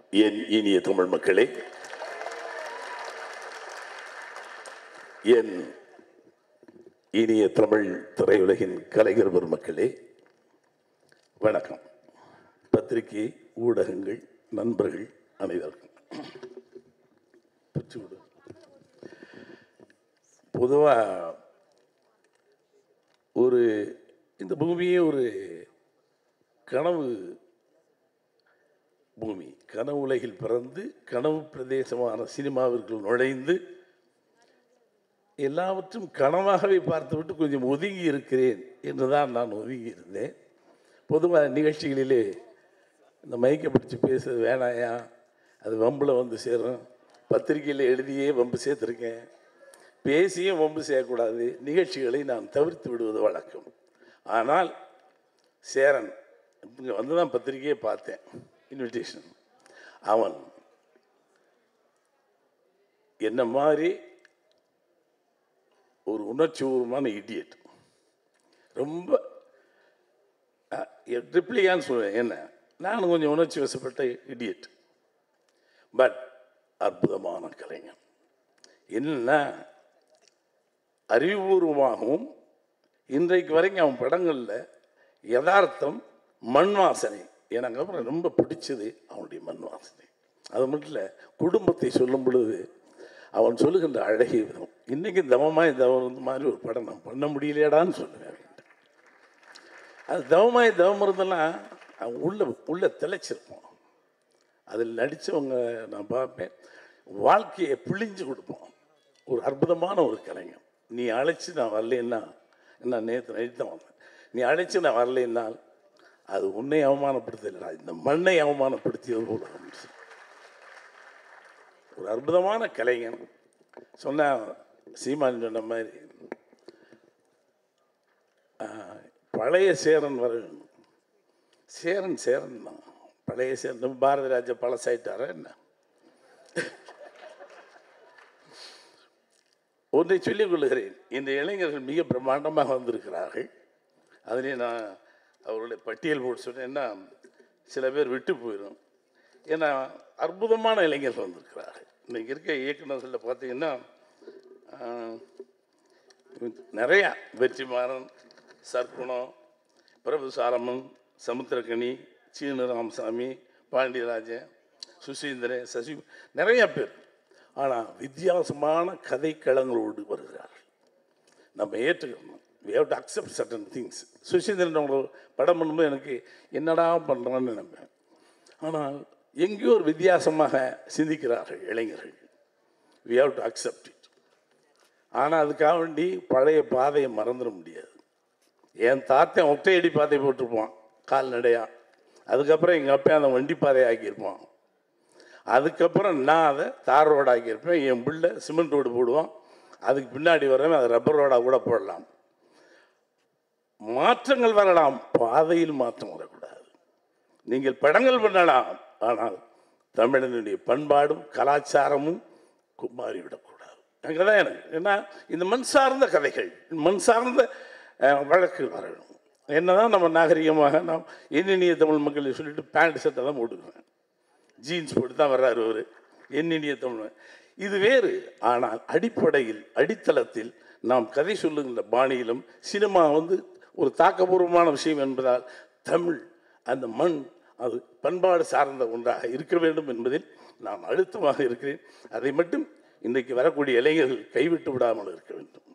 என் இனிய தமிழ் மக்களே என் இனிய தமிழ் திரையுலகின் கலைஞர் பெருமக்களே வணக்கம் பத்திரிகை ஊடகங்கள் நண்பர்கள் அனைவருக்கும் பிச்சு விடு. பொதுவா ஒரு இந்த பூமியே ஒரு கனவு பூமி கனவு உலகில் பிறந்து கனவு பிரதேசமான சினிமாவிற்குள் நுழைந்து எல்லாவற்றும் கனவாகவே பார்த்துவிட்டு கொஞ்சம் ஒதுங்கி இருக்கிறேன் என்றுதான் நான் ஒதுங்கி இருந்தேன் பொதுவாக நிகழ்ச்சிகளிலே இந்த மைக்கை பிடிச்சி பேசுறது வேணாயா அது வம்பில் வந்து சேரும் பத்திரிக்கையில் எழுதியே வம்பு சேர்த்துருக்கேன் பேசியும் வம்பு செய்யக்கூடாது நிகழ்ச்சிகளை நான் தவிர்த்து விடுவது வழக்கம் ஆனால் சேரன் இங்கே வந்து தான் பத்திரிக்கையே பார்த்தேன் இன்விடேஷன் அவன் என்ன மாதிரி ஒரு உணர்ச்சிபூர்வமான இடியட் ரொம்ப ட்ரிப்ளியான்னு சொல்லுவேன் என்ன நானும் கொஞ்சம் உணர்ச்சி வசப்பட்ட இடியட் பட் அற்புதமான கலைஞன் என்னன்னா அறிவுபூர்வமாகவும் இன்றைக்கு வரைக்கும் அவன் படங்களில் யதார்த்தம் மண் வாசனை எனக்கு அப்புறம் ரொம்ப பிடிச்சது அவனுடைய மண் வாசனை அது மட்டும் இல்லை குடும்பத்தை சொல்லும் பொழுது அவன் சொல்லுகின்ற அழகிய விதம் இன்னைக்கு தவமாய் தவம் இருந்த மாதிரி ஒரு படம் நான் பண்ண முடியலையடான்னு சொல்லுவேன் அவன்கிட்ட. அது தவமாய் தவம் இருந்தெல்லாம் அவன் உள்ள உள்ள திளைச்சிருப்போம் அதில் நடித்தவங்க நான் பார்ப்பேன் வாழ்க்கையை பிழிஞ்சு கொடுப்போம் ஒரு அற்புதமான ஒரு கலைஞன் நீ அழைச்சி நான் வரலைன்னா நான் நேற்று நைட்டு தான் வந்தேன் நீ அழைச்சி நான் வரலைன்னால் அது உன்னை அவமானப்படுத்தலை இந்த மண்ணை அவமானப்படுத்தியது போல இருந்துச்சு. ஒரு அற்புதமான கலைஞன் சொன்ன சீமான் சொன்ன மாதிரி ஆஹ், பழைய சேரன் வர வேண்டும் சேரன் சேரன் தான் பழைய சேரன் நம்ம பாரதி ராஜா பழசாயிட்டாரா என்ன ஒன்றை சொல்லிக் கொள்கிறேன் இந்த இளைஞர்கள் மிக பிரம்மாண்டமாக வந்திருக்கிறார்கள் அதிலே நான் அவர்களுடைய பட்டியல் போட்டு சொன்னேன்னா சில பேர் விட்டு போயிடும் ஏன்னா அற்புதமான இளைஞர்கள் வந்திருக்கிறார்கள் இன்னைக்கு இருக்க இயக்குநர்களில் பார்த்தீங்கன்னா ஆஹ், நிறையா வெற்றிமாறன் சர்க்குணம் பிரபு சாரமன் சமுத்திரக்கனி சீனு ராமசாமி பாண்டியராஜன் சுசீந்திரன் சசி நிறைய பேர் ஆனால் வித்தியாசமான கதைக்களங்களோடு வருகிறார்கள் நம்ம ஏற்றுக்கணும் we have to accept certain things Suseenthiran அவங்க படம் பண்ணும்போது எனக்கு என்னடா பண்ணுறான்னு நினைப்பேன் ஆனால் எங்கேயோ ஒரு வித்தியாசமாக சிந்திக்கிறார்கள் இளைஞர்கள் we have to accept it ஆனால் அதுக்காக வேண்டி பழைய பாதையை மறந்துட முடியாது என் தாத்தன் ஒற்றையடி பாதை போட்டிருப்பான் கால்நடையா அதுக்கப்புறம் எங்கள் அப்பா அந்த வண்டி பாதை ஆக்கியிருப்பான் அதுக்கப்புறம் நான் அதை தார் ரோடு ஆக்கியிருப்பேன் என் பிள்ளை சிமெண்ட் ரோடு போடுவான் அதுக்கு பின்னாடி வரவன் அதை ரப்பர் ரோடாக கூட போடலாம் மாற்றங்கள் வரலாம் பாதையில் மாற்றம் வரக்கூடாது நீங்கள் படங்கள் பண்ணலாம் ஆனால் தமிழனுடைய பண்பாடும் கலாச்சாரமும் கு- மாறிவிடக்கூடாது அங்கே தான் எனக்கு ஏன்னா இந்த மண் சார்ந்த கதைகள் மண் சார்ந்த அஹ், வழக்கு வரணும் என்னதான் நம்ம நாகரிகமாக நாம் எண்ணினிய தமிழ் மக்களை சொல்லிட்டு பேண்ட் சட்டை தான் போட்டுக்குவேன் ஜீன்ஸ் போட்டு தான் வர்றாரு அவர் எண்ணினிய தமிழ் இது வேறு ஆனால் அடிப்படையில் அடித்தளத்தில் நாம் கதை சொல்லுகின்ற பாணியிலும் சினிமா வந்து ஒரு தாக்கபூர்வமான விஷயம் என்பதால் தமிழ் அந்த மண் அது பண்பாடு சார்ந்த ஒன்றாக இருக்க வேண்டும் என்பதில் நான் அழுத்தமாக இருக்கிறேன் அதை மட்டும் இன்றைக்கு வரக்கூடிய இளைஞர்கள் கைவிட்டு விடாமல் இருக்க வேண்டும்